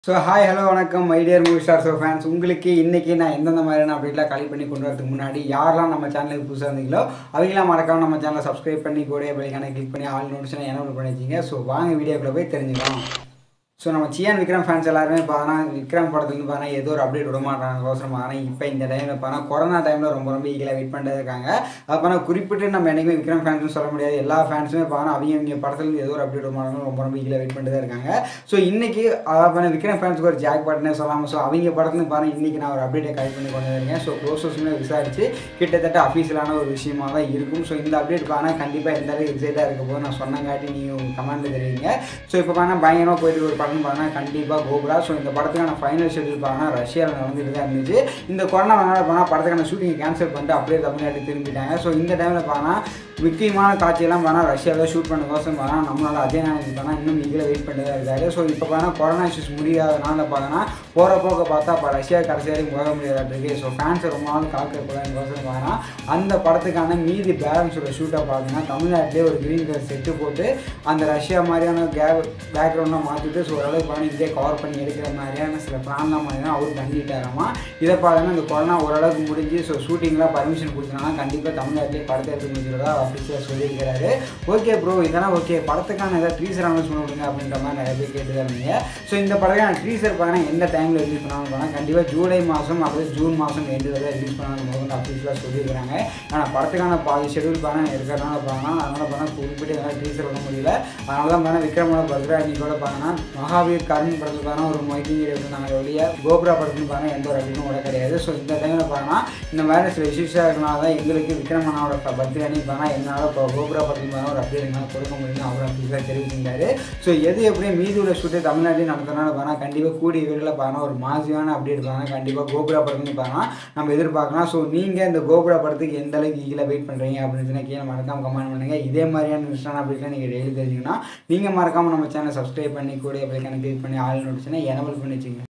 so hi hello வணக்கம் my dear movie star so fans உங்களுக்கு இன்றைக்கி நான் எந்தெந்த மாதிரியான அப்டேட்லாம் கலெக்ட் பண்ணி கொண்டு வரதுக்கு முன்னாடி யாரெல்லாம் நம்ம சேனலுக்கு புதுசாக இருந்தீங்களோ அவங்களாம் மறக்காம நம்ம சேனலை சப்ஸ்கிரைப் பண்ணி கூட பெல்லைக்கான கிளிக் பண்ணி ஆல் நோட்டிஸ்லாம் என்ன பண்ணி வச்சிங்க ஸோ வாங்க வீடியோக்குள்ளே போய் தெரிஞ்சுக்கலாம் ஸோ நம்ம சியான் விக்ரம் ஃபேன்ஸ் எல்லாருமே பார்த்தா விக்ரம் படத்துலேருந்து பார்த்தா ஏதோ ஒரு அப்டேட் விட மாட்டாங்க கோசரம் ஆனால் இப்போ இந்த டைமில் பார்த்தா கொரோனா டைமில் ரொம்ப ரொம்ப ஈகிலாக வெயிட் பண்ணிட்டு இருக்காங்க அது பார்த்தா குறிப்பிட்டு நம்ம என்றைக்குமே விக்ரம் ஃபேன்ஸ்னு சொல்ல முடியாது எல்லா ஃபேன்ஸுமே பார்த்தா அவங்க அவங்க படத்துலேருந்து ஏதோ ஒரு அப்டேட் விட மாட்டாங்க ரொம்ப ரொம்ப ஈகிலாக வெயிட் பண்ணிட்டு தான் இருக்காங்க ஸோ இன்னைக்கு அதாவது பார்த்தா விக்ரம் ஃபேன்ஸுக்கு ஒரு ஜாக் பாட்னே சொல்லாமல் ஸோ அவங்க படத்துலேருந்து பார்த்தா இன்னைக்கு நான் ஒரு அப்டேட்டை கலெக்ட் பண்ணி கொண்டு வந்திருக்கேன் ஸோ ப்ரோசஸ்மே விசாரிச்சு கிட்டத்தட்ட அஃபீஷியலான ஒரு விஷயமா தான் இருக்கும் ஸோ இந்த அப்டேட் பார்த்தா கண்டிப்பாக எந்த அளவுக்கு எக்ஸைட்டாக இருக்க போது நான் சொன்னங்காட்டி நீங்கள் கமெண்ட்டில் தெரிவிங்க ஸோ இப்போ பார்த்தா பயங்கரமாக போயிட்டு ஒரு படம் பார்த்தா கண்டிப்பாக கோபுரா ஸோ இந்த படத்துக்கான ஃபைனல் ஷெட்யூல் பார்த்தா ரஷ்யாவில் நடந்துட்டு தான் இருந்துச்சு இந்த கொரோனா வந்தால் பார்த்தா படத்துக்கான ஷூட்டிங் கேன்சல் பண்ணிட்டு அப்படியே தமிழ்நாட்டுக்கு திரும்பிட்டாங்க ஸோ இந்த டைமில் பார்த்தா முக்கியமான காட்சியெல்லாம் பார்த்தா ரஷ்யாவில் ஷூட் பண்ண கோசம் பார்த்தா நம்மளால அதே நாளைக்கு பார்த்தா இன்னும் இதில் வெயிட் பண்ணிட்டு தான் இருக்காரு ஸோ இப்போ பார்த்தா கொரோனா இஷ்யூஸ் முடியாதனால பார்த்தோன்னா போகிற போக்க பார்த்தா இப்போ ரஷ்யா கடைசி வரைக்கும் போக முடியாதுருக்கு ஸோ ஃபேன்ஸை ரொம்ப நாள் காக்கிறப்பதான் கோசம் பார்த்தா அந்த படத்துக்கான மீதி பேலன்ஸோட ஷூட்டை பார்த்தீங்கன்னா தமிழ்நாட்டிலே ஒரு கிரீன் கலர் செட்டு போட்டு அந்த ரஷ்யா மாதிரியான கேப் பேக்ரவுண்டாக மாற்றிட்டு ஸோ ஓரளவுக்கு பண்ணி இதே கவர் பண்ணி எடுக்கிற மாதிரியான சில பிளான்லாம் மாதிரி அவர் பண்ணிட்டாராமா இதை பார்த்தீங்கன்னா இந்த கொரோனா ஓரளவுக்கு முடிஞ்சு ஸோ ஷூட்டிங்லாம் பர்மிஷன் கொடுத்தனால கண்டிப்பாக தமிழ்நாட்டிலே படத்தை எடுத்து முடிஞ்சிருக்கா அஃபிஷியலாக சொல்லியிருக்கிறாரு ஓகே ப்ரோ இதெல்லாம் ஓகே படத்துக்கான ஏதாவது ட்ரீசர் அனௌன்ஸ்மெண்ட் விடுங்க அப்படின்ற மாதிரி நிறைய பேர் கேட்டு இருந்தீங்க ஸோ இந்த படத்துக்கான ட்ரீசர் பார்த்தீங்கன்னா எந்த டைமில் ரிலீஸ் பண்ணாலும் பார்த்தா கண்டிப்பாக ஜூலை மாதம் அல்லது ஜூன் மாதம் எண்டு வரை ரிலீஸ் பண்ணாலும் வந்து அஃபிஷியலாக சொல்லியிருக்காங்க ஆனால் படத்துக்கான பாதி ஷெடியூல் பார்த்தா இருக்கிறனால பார்த்தா அதனால் பார்த்தா குறிப்பிட்டு எதாவது ட்ரீசர் விட முடியல அதனால தான் பார்த்தா விக்ரமோட பர்த்டே அன்னைக்கு கூட பார்த்தா மகாவீர் கருண் படத்துக்கு பார்த்தா ஒரு மைக்கிங் எடுத்தாங்க ஒழிய கோபுரா படத்துக்கு பார்த்தா எந்த ஒரு அப்படின்னு கூட கிடையாது ஸோ இந்த டைமில் பார்த்தா இந்த மாதிரி சில இஷ்யூஸாக இருக்கனால தான் எங்களுக்கு விக்ரமனாவோட பர்த்டே அன்னைக்கு பார்த்தா என்னால் இப்போ கோபுரா படத்துக்கு பார்த்தா ஒரு அப்டேட் என்னால் கொடுக்க முடியும்னு அவர் அஃபீஸாக தெரிவிச்சிருந்தாரு ஸோ எது எப்படியே மீதி உள்ள ஷூட்டு தமிழ்நாட்டில் நடத்துறதுனால பார்த்தா கண்டிப்பாக கூடிய விரைவில் பார்த்தா ஒரு மாசியான அப்டேட் பார்த்தா கண்டிப்பாக கோபுரா படத்துக்கு பார்த்தா நம்ம எதிர்பார்க்கலாம் ஸோ நீங்கள் இந்த கோபுரா படத்துக்கு எந்த அளவுக்கு ஈகில் வெயிட் பண்ணுறீங்க அப்படின்னு சொன்னால் கீழே மறக்காம கமெண்ட் பண்ணுங்கள் இதே மாதிரியான விஷயம் அப்படின்லாம் நீங்கள் டெய்லி தெரிஞ்சுக்கணும் நீங்கள் மறக்காமல் நம்ம சேனல் சப்ஸ்கிரைப் பண்ணி கூட எப்படி கனெக்ட் பண்ணி ஆள் நோட்டிச்சுன்னா எனபிள் பண்ணி வச்சுங்க